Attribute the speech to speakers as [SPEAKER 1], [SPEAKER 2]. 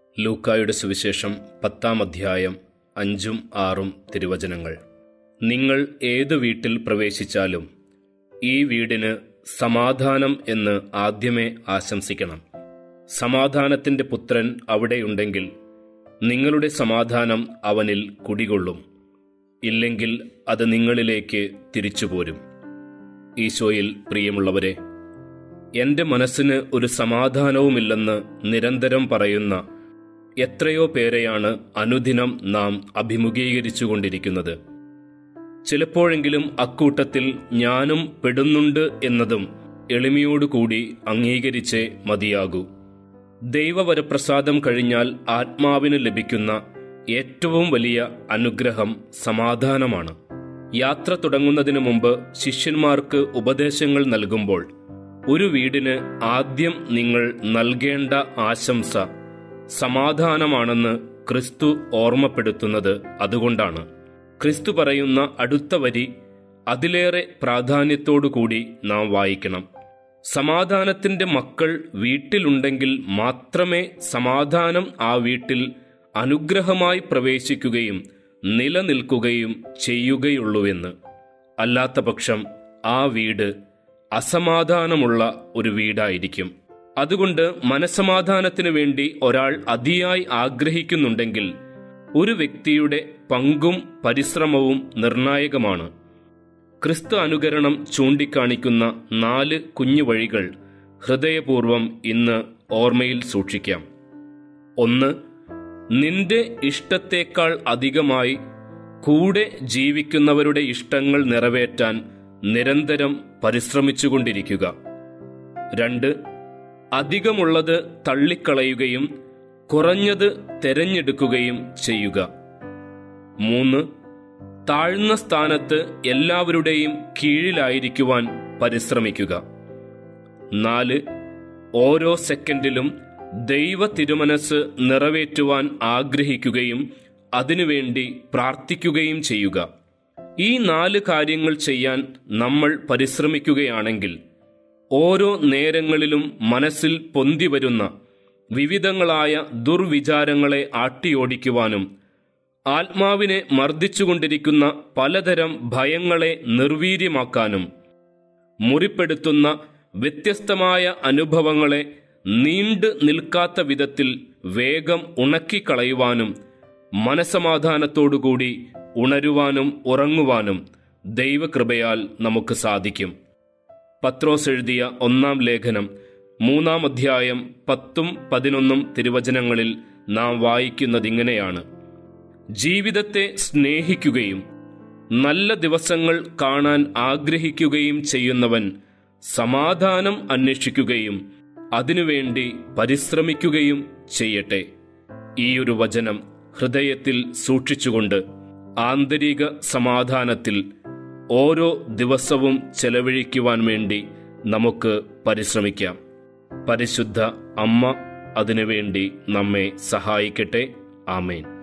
[SPEAKER 1] ലൂക്കായുടെ സുവിശേഷം പത്താം അധ്യായം അഞ്ചും ആറും തിരുവചനങ്ങൾ നിങ്ങൾ ഏതു വീട്ടിൽ പ്രവേശിച്ചാലും ഈ വീടിന് സമാധാനം എന്ന് ആദ്യമേ ആശംസിക്കണം സമാധാനത്തിന്റെ പുത്രൻ അവിടെയുണ്ടെങ്കിൽ നിങ്ങളുടെ സമാധാനം അവനിൽ കുടികൊള്ളും ഇല്ലെങ്കിൽ അത് നിങ്ങളിലേക്ക് തിരിച്ചുപോരും ഈശോയിൽ പ്രിയമുള്ളവരെ എന്റെ മനസ്സിന് ഒരു സമാധാനവുമില്ലെന്ന് നിരന്തരം പറയുന്ന എത്രയോ പേരെയാണ് അനുദിനം നാം അഭിമുഖീകരിച്ചുകൊണ്ടിരിക്കുന്നത് ചിലപ്പോഴെങ്കിലും അക്കൂട്ടത്തിൽ ഞാനും പെടുന്നുണ്ട് എന്നതും എളിമയോടുകൂടി അംഗീകരിച്ചേ മതിയാകൂ ദൈവവരപ്രസാദം കഴിഞ്ഞാൽ ആത്മാവിന് ലഭിക്കുന്ന ഏറ്റവും വലിയ അനുഗ്രഹം സമാധാനമാണ് യാത്ര തുടങ്ങുന്നതിന് മുമ്പ് ശിഷ്യന്മാർക്ക് ഉപദേശങ്ങൾ നൽകുമ്പോൾ ഒരു വീടിന് ആദ്യം നിങ്ങൾ നൽകേണ്ട ആശംസ സമാധാനമാണെന്ന് ക്രിസ്തു ഓർമ്മപ്പെടുത്തുന്നത് അതുകൊണ്ടാണ് ക്രിസ്തു പറയുന്ന അടുത്ത വരി അതിലേറെ പ്രാധാന്യത്തോടുകൂടി നാം വായിക്കണം സമാധാനത്തിന്റെ മക്കൾ വീട്ടിലുണ്ടെങ്കിൽ മാത്രമേ സമാധാനം ആ വീട്ടിൽ അനുഗ്രഹമായി പ്രവേശിക്കുകയും നിലനിൽക്കുകയും ചെയ്യുകയുള്ളൂവെന്ന് അല്ലാത്തപക്ഷം ആ വീട് അസമാധാനമുള്ള ഒരു വീടായിരിക്കും അതുകൊണ്ട് മനസമാധാനത്തിനു വേണ്ടി ഒരാൾ അതിയായി ആഗ്രഹിക്കുന്നുണ്ടെങ്കിൽ ഒരു വ്യക്തിയുടെ പങ്കും പരിശ്രമവും നിർണായകമാണ് ക്രിസ്തു അനുകരണം ചൂണ്ടിക്കാണിക്കുന്ന നാല് കുഞ്ഞു വഴികൾ ഹൃദയപൂർവം ഇന്ന് ഓർമ്മയിൽ സൂക്ഷിക്കാം ഒന്ന് നിന്റെ ഇഷ്ടത്തേക്കാൾ അധികമായി കൂടെ ജീവിക്കുന്നവരുടെ ഇഷ്ടങ്ങൾ നിറവേറ്റാൻ നിരന്തരം പരിശ്രമിച്ചുകൊണ്ടിരിക്കുക രണ്ട് അധികമുള്ളത് തള്ളിക്കളയുകയും കുറഞ്ഞത് തെരഞ്ഞെടുക്കുകയും ചെയ്യുക മൂന്ന് താഴ്ന്ന സ്ഥാനത്ത് എല്ലാവരുടെയും കീഴിലായിരിക്കുവാൻ പരിശ്രമിക്കുക നാല് ഓരോ സെക്കൻഡിലും ദൈവ തിരുമനസ് നിറവേറ്റുവാൻ ആഗ്രഹിക്കുകയും അതിനുവേണ്ടി പ്രാർത്ഥിക്കുകയും ചെയ്യുക ഈ നാല് കാര്യങ്ങൾ ചെയ്യാൻ നമ്മൾ പരിശ്രമിക്കുകയാണെങ്കിൽ ഓരോ നേരങ്ങളിലും മനസ്സിൽ പൊന്തിവരുന്ന വിവിധങ്ങളായ ദുർവിചാരങ്ങളെ ആട്ടിയോടിക്കുവാനും ആത്മാവിനെ മർദ്ദിച്ചുകൊണ്ടിരിക്കുന്ന പലതരം ഭയങ്ങളെ നിർവീര്യമാക്കാനും മുറിപ്പെടുത്തുന്ന വ്യത്യസ്തമായ അനുഭവങ്ങളെ നീണ്ടു നിൽക്കാത്ത വിധത്തിൽ വേഗം ഉണക്കിക്കളയുവാനും മനസമാധാനത്തോടുകൂടി ഉണരുവാനും ഉറങ്ങുവാനും ദൈവകൃപയാൽ നമുക്ക് സാധിക്കും പത്രോസ് എഴുതിയ ഒന്നാം ലേഖനം മൂന്നാം അധ്യായം പത്തും പതിനൊന്നും തിരുവചനങ്ങളിൽ നാം വായിക്കുന്നതിങ്ങനെയാണ് ജീവിതത്തെ സ്നേഹിക്കുകയും നല്ല ദിവസങ്ങൾ കാണാൻ ആഗ്രഹിക്കുകയും ചെയ്യുന്നവൻ സമാധാനം അന്വേഷിക്കുകയും അതിനുവേണ്ടി പരിശ്രമിക്കുകയും ചെയ്യട്ടെ ഈയൊരു വചനം ഹൃദയത്തിൽ സൂക്ഷിച്ചുകൊണ്ട് ആന്തരിക സമാധാനത്തിൽ ഓരോ ദിവസവും ചെലവഴിക്കുവാൻ വേണ്ടി നമുക്ക് പരിശ്രമിക്കാം പരിശുദ്ധ അമ്മ അതിനുവേണ്ടി നമ്മെ സഹായിക്കട്ടെ ആമേൻ